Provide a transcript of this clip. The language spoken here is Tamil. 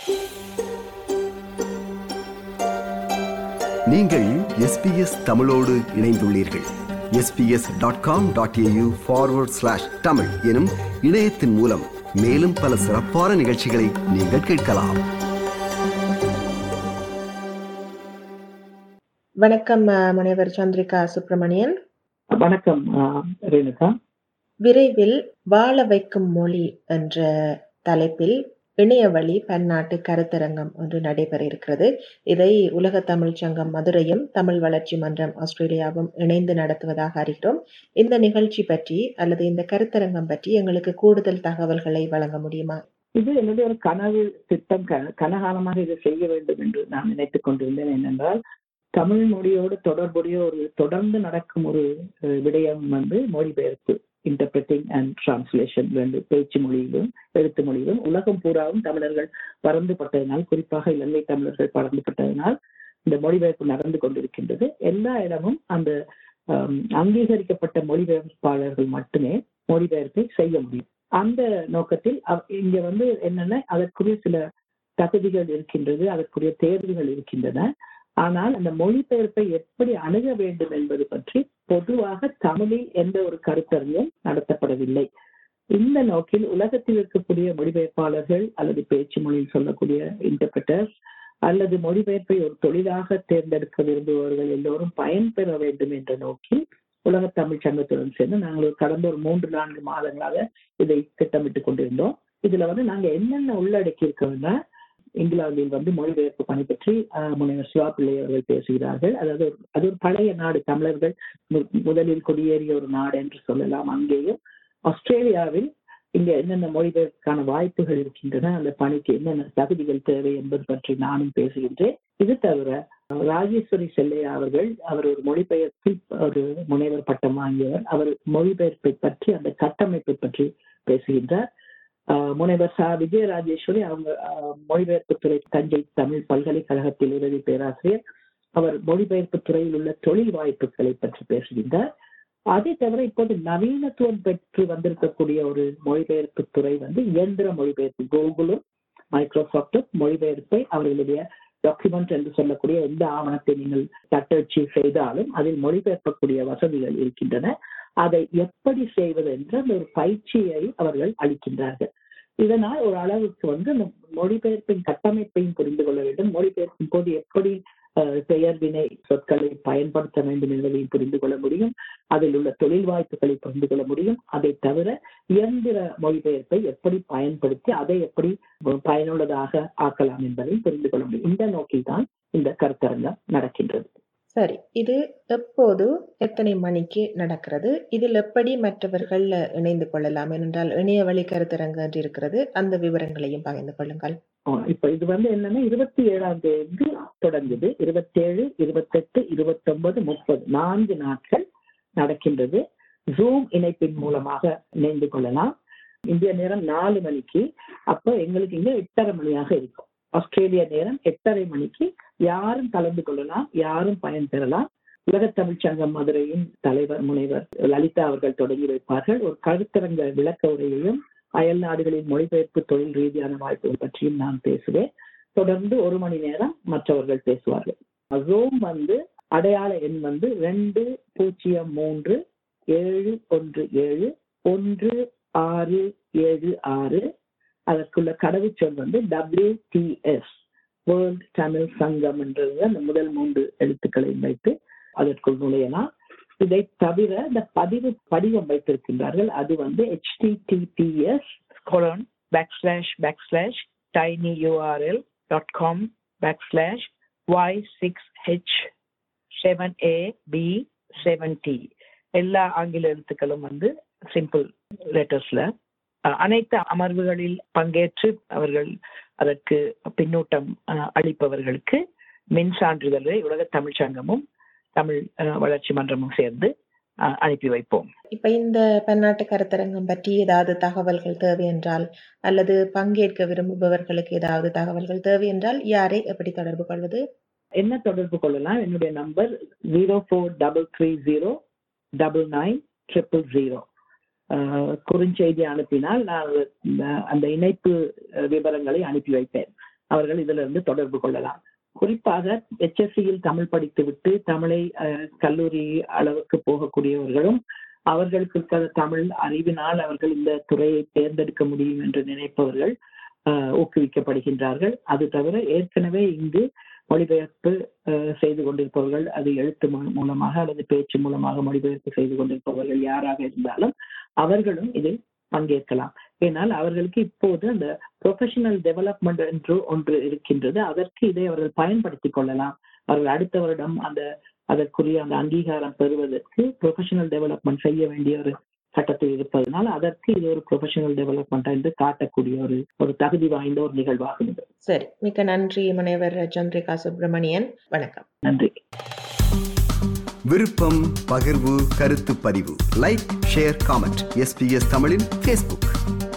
நீங்கள் எஸ்பிஎஸ் தமிழோடு இணைந்துள்ளீர்கள் SBS dot com dot AU forward slash Tamil எனும் இணையத்தின் மூலம் மேலும் பல சிறப்பான நிகழ்ச்சிகளை நீங்கள் கேட்கலாம் வணக்கம் அஹ், முனைவர் சந்திரிகா சுப்பிரமணியன் வணக்கம் ஆ, ரேணுகா விரைவில் வாழ வைக்கும் மொழி என்ற தலைப்பில் இணையவழி பன்னாட்டு கருத்தரங்கம் ஒன்று நடைபெற இருக்கிறது இதை உலக தமிழ்ச் சங்கம் மதுரையும் தமிழ் வளர்ச்சி மன்றம் ஆஸ்திரேலியாவும் இணைந்து நடத்துவதாக அறிகிறோம் இந்த நிகழ்ச்சி பற்றி அல்லது இந்த கருத்தரங்கம் பற்றி எங்களுக்கு கூடுதல் தகவல்களை வழங்க முடியுமா இது என்னுடைய ஒரு கனவு திட்டம் க- கனகாலமாக இதை செய்ய வேண்டும் என்று நான் நினைத்துக் கொண்டிருந்தேன் என்னென்றால் தமிழ் மொழியோடு தொடர்புடைய ஒரு தொடர்ந்து நடக்கும் ஒரு அஹ், விடயம் வந்து மொழிபெயர்ப்பு இன்டர்பிரட்டிங் அண்ட் டிரான்ஸ்லேஷன் ரெண்டு பேச்சு மொழியிலும் எழுத்து மொழியிலும் உலகம் பூராவும் தமிழர்கள் பறந்துபட்டதனால் குறிப்பாக இலங்கை தமிழர்கள் பறந்துபட்டதனால் இந்த மொழிபெயர்ப்பு நடந்து கொண்டிருக்கின்றது எல்லா இடமும் அந்த ஆம், அங்கீகரிக்கப்பட்ட மொழிபெயர்ப்பாளர்கள் மட்டுமே மொழிபெயர்ப்பை செய்ய முடியும் அந்த நோக்கத்தில் அவ- இங்க வந்து என்னன்னா அதற்குரிய சில தகுதிகள் இருக்கின்றது அதற்குரிய தேர்வுகள் இருக்கின்றன ஆனால் அந்த மொழிபெயர்ப்பை எப்படி அணுக வேண்டும் என்பது பற்றி பொதுவாக தமிழில் எந்த ஒரு கருத்தறியும் நடத்தப்படவில்லை இந்த நோக்கில் உலகத்தில் இருக்கக்கூடிய மொழிபெயர்ப்பாளர்கள் அல்லது பேச்சு மொழியில் சொல்லக்கூடிய இன்டர்பிரட்டர்ஸ் அல்லது மொழிபெயர்ப்பை ஒரு தொழிலாக தேர்ந்தெடுக்க விரும்புபவர்கள் எல்லோரும் பயன்பெற வேண்டும் என்ற நோக்கில் உலக தமிழ் சங்கத்துடன் சேர்ந்து நாங்கள் ஒரு கடந்த ஒரு மூன்று நான்கு மாதங்களாக இதை திட்டமிட்டு கொண்டிருந்தோம் இதுல வந்து நாங்க என்னென்ன உள்ளடக்கி இருக்கோம்னா இங்கிலாந்தில் வந்து மொழிபெயர்ப்பு பணி பற்றி ஆஹ், முனைவர் சிவா பிள்ளை அவர்கள் பேசுகிறார்கள் அதாவது ஒரு- அது ஒரு பழைய நாடு தமிழர்கள் மு- முதலில் குடியேறிய ஒரு நாடு என்று சொல்லலாம் அங்கேயும் ஆஸ்திரேலியாவில் இங்க என்னென்ன மொழிபெயர்ப்புக்கான வாய்ப்புகள் இருக்கின்றன அந்த பணிக்கு என்னென்ன தகுதிகள் தேவை என்பது பற்றி நானும் பேசுகின்றேன் இது தவிர அஹ், ராஜேஸ்வரி செல்லையா அவர்கள் அவர் ஒரு மொழிபெயர்ப்பில் ஒரு முனைவர் பட்டம் வாங்கியவர் அவர் மொழிபெயர்ப்பை பற்றி அந்த கட்டமைப்பை பற்றி பேசுகின்றார் ஆஹ் முனைவர் சா விஜயராஜேஸ்வரி அவங்க ஆஹ் மொழிபெயர்ப்பு துறை தஞ்சை தமிழ் பல்கலைக்கழகத்தில் உதவி பேராசிரியர் அவர் மொழிபெயர்ப்பு துறையில் உள்ள தொழில் வாய்ப்புகளை பற்றி பேசுகின்றார் அதை தவிர இப்போது நவீனத்துவம் பெற்று வந்திருக்கக்கூடிய ஒரு மொழிபெயர்ப்பு துறை வந்து இயந்திர மொழிபெயர்ப்பு கூகுளும் மைக்ரோசாப்டும் மொழிபெயர்ப்பை அவர்களுடைய டாக்குமெண்ட் என்று சொல்லக்கூடிய எந்த ஆவணத்தை நீங்கள் தட்டச்சு செய்தாலும் அதில் மொழிபெயர்க்கக்கூடிய வசதிகள் இருக்கின்றன அதை எப்படி செய்வது என்ற அந்த ஒரு பயிற்சியை அவர்கள் அளிக்கின்றார்கள் இதனால் ஒரு அளவுக்கு வந்து அந்த மொழிபெயர்ப்பின் கட்டமைப்பையும் புரிந்து கொள்ள வேண்டும் மொழிபெயர்ப்பின் போது எப்படி அஹ், பெயர் வினை சொற்களை பயன்படுத்த வேண்டும் என்பதையும் புரிந்து கொள்ள முடியும் அதில் உள்ள தொழில் வாய்ப்புகளை புரிந்து கொள்ள முடியும் அதை தவிர இயந்திர மொழிபெயர்ப்பை எப்படி பயன்படுத்தி அதை எப்படி பயனுள்ளதாக ஆக்கலாம் என்பதையும் புரிந்து கொள்ள முடியும் இந்த நோக்கில்தான் இந்த கருத்தரங்கம் நடக்கின்றது சரி இது எப்போது எத்தனை மணிக்கு நடக்கிறது இதில் எப்படி மற்றவர்கள் இணைந்து கொள்ளலாம் ஏனென்றால் இணைய வழி கருத்தரங்கு என்று இருக்கிறது அந்த விவரங்களையும் பகிர்ந்து கொள்ளுங்கள் ஆ, இப்ப இது வந்து என்னன்னா இருபத்தி ஏழாம் தேதி தொடங்குது இருபத்தேழு இருபத்தெட்டு இருபத்தொன்பது முப்பது நான்கு நாட்கள் நடக்கின்றது ஜூம் இணைப்பின் மூலமாக இணைந்து கொள்ளலாம் இந்திய நேரம் நாலு மணிக்கு அப்போ எங்களுக்கு இங்க எட்டரை மணியாக இருக்கும் ஆஸ்திரேலிய நேரம் எட்டரை மணிக்கு யாரும் கலந்து கொள்ளலாம் யாரும் பயன் பெறலாம் உலக தமிழ்ச் சங்கம் மதுரையின் தலைவர் முனைவர் லலிதா அவர்கள் தொடங்கி வைப்பார்கள் ஒரு கருத்தரங்க விளக்க உரையையும் அயல் நாடுகளின் மொழிபெயர்ப்பு தொழில் ரீதியான வாய்ப்புகள் பற்றியும் நான் பேசுவேன் தொடர்ந்து ஒரு மணி நேரம் மற்றவர்கள் பேசுவார்கள் ஜூம் வந்து அடையாள எண் வந்து ரெண்டு பூஜ்ஜியம் மூன்று ஏழு ஒன்று ஏழு ஒன்று ஆறு ஏழு ஆறு அதற்குள்ள கடவுச்சொல் வந்து WTS வேர்ல்ட் தமிழ் சங்கம் என்றது அந்த முதல் மூன்று எழுத்துக்களை வைத்து அதற்குள் நுழையலாம் இதை தவிர இந்த பதிவு படிவம் வைத்திருக்கின்றார்கள் அது வந்து https colon backslash backslash tinyurl dot com backslash y6h 7a b 7t எல்லா ஆங்கில எழுத்துக்களும் வந்து சிம்பிள் லெட்டர்ஸ்ல அனைத்து அமர்வுகளில் பங்கேற்று அவர்கள் அதற்கு பின்னூட்டம் அஹ், அளிப்பவர்களுக்கு மின் சான்றிதழை உலக தமிழ்ச் சங்கமும் தமிழ் அஹ், வளர்ச்சி மன்றமும் சேர்ந்து அஹ், அனுப்பி வைப்போம் இப்ப இந்த பன்னாட்டு கருத்தரங்கம் பற்றி ஏதாவது தகவல்கள் தேவை என்றால் அல்லது பங்கேற்க விரும்புபவர்களுக்கு ஏதாவது தகவல்கள் தேவை என்றால் யாரை எப்படி தொடர்பு கொள்வது என்ன தொடர்பு கொள்ளலாம் என்னுடைய number zero four double three zero double nine triple zero குறுஞ்செய்தி அனுப்பினால் நான் அந்த- அந்த இணைப்பு அஹ், விவரங்களை அனுப்பி வைப்பேன் அவர்கள் இதுல இருந்து தொடர்பு கொள்ளலாம் குறிப்பாக எச்எஸ்சியில் தமிழ் படித்துவிட்டு தமிழை அஹ், கல்லூரி அளவுக்கு போகக்கூடியவர்களும் அவர்களுக்கு இருக்கிற தமிழ் அறிவினால் அவர்கள் இந்த துறையை தேர்ந்தெடுக்க முடியும் என்று நினைப்பவர்கள் அஹ், ஊக்குவிக்கப்படுகின்றார்கள் அது தவிர ஏற்கனவே இங்கு மொழிபெயர்ப்பு அஹ், செய்து கொண்டிருப்பவர்கள் அது எழுத்து மூ- மூலமாக அல்லது பேச்சு மூலமாக மொழிபெயர்ப்பு செய்து கொண்டிருப்பவர்கள் யாராக இருந்தாலும் அவர்களும் இதில் பங்கேற்கலாம் ஏனால் அவர்களுக்கு இப்போது அந்த ப்ரொஃபஷனல் டெவலப்மெண்ட் என்று ஒன்று இருக்கின்றது அதற்கு இதை அவர்கள் பயன்படுத்திக் கொள்ளலாம் அவர்கள் அடுத்த வருடம் அந்த அதற்குரிய அந்த அங்கீகாரம் பெறுவதற்கு ப்ரொஃபஷனல் டெவலப்மெண்ட் செய்ய வேண்டிய ஒரு கட்டத்தில் இருப்பதனால் அதற்கு இது ஒரு ப்ரொஃபஷனல் டெவலப்மெண்ட் என்று காட்டக்கூடிய ஒரு ஒரு தகுதி வாய்ந்த ஒரு நிகழ்வாகும் இது சரி மிக்க நன்றி முனைவர் சந்திரிகா சுப்பிரமணியன் வணக்கம் நன்றி விருப்பம் பகிர்வு கருத்து பதிவு லைக் ஷேர் காமெண்ட் எஸ்பிஎஸ் தமிழின் ஃபேஸ்புக்